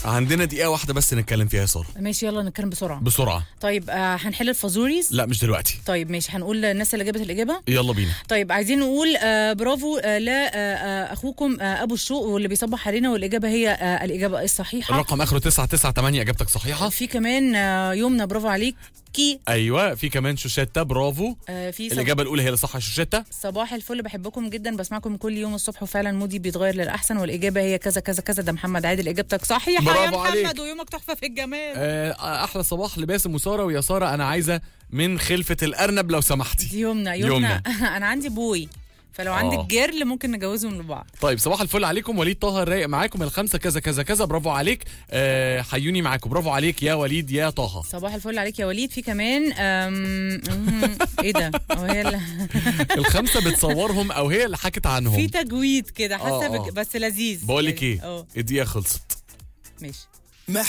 عندنا دقيقه واحده بس نتكلم فيها يا ساره ماشي يلا نتكلم بسرعه بسرعه طيب آه هنحل الفازوريز لا مش دلوقتي طيب ماشي هنقول الناس اللي جابت الاجابه يلا بينا طيب عايزين نقول آه برافو آه لا آه آه اخوكم آه ابو الشوق واللي بيصبح علينا والاجابه هي آه الاجابه الصحيحه الرقم اخره 998 اجابتك صحيحه في كمان آه يومنا برافو عليك كي ايوه في كمان شوشيتا برافو آه في صب... الاجابه الاولى هي اللي صح يا شوشيتا صباح الفل بحبكم جدا بسمعكم كل يوم الصبح وفعلا مودي بيتغير للاحسن والاجابه هي كذا كذا كذا ده محمد عادل اجابتك صحيحه يا برافو محمد عليك. ويومك تحفه في الجمال آه، احلى صباح لباسم وساره ويا ساره انا عايزه من خلفه الارنب لو سمحتي دي يومنا يومنا, يومنا. انا عندي بوي فلو آه. عندك جيرل ممكن نجوزهم لبعض طيب صباح الفل عليكم وليد طه الرايق معاكم الخمسه كذا كذا كذا برافو عليك آه حيوني معاكم برافو عليك يا وليد يا طه صباح الفل عليك يا وليد في كمان أم... أم، ايه ده هو هي اللي... الخمسه بتصورهم او هي اللي حكت في عنهم تجويد كده حاسه آه، بك... آه. بس لذيذ بقول لك يعني. ايه اه الدقيقه خلصت ماشي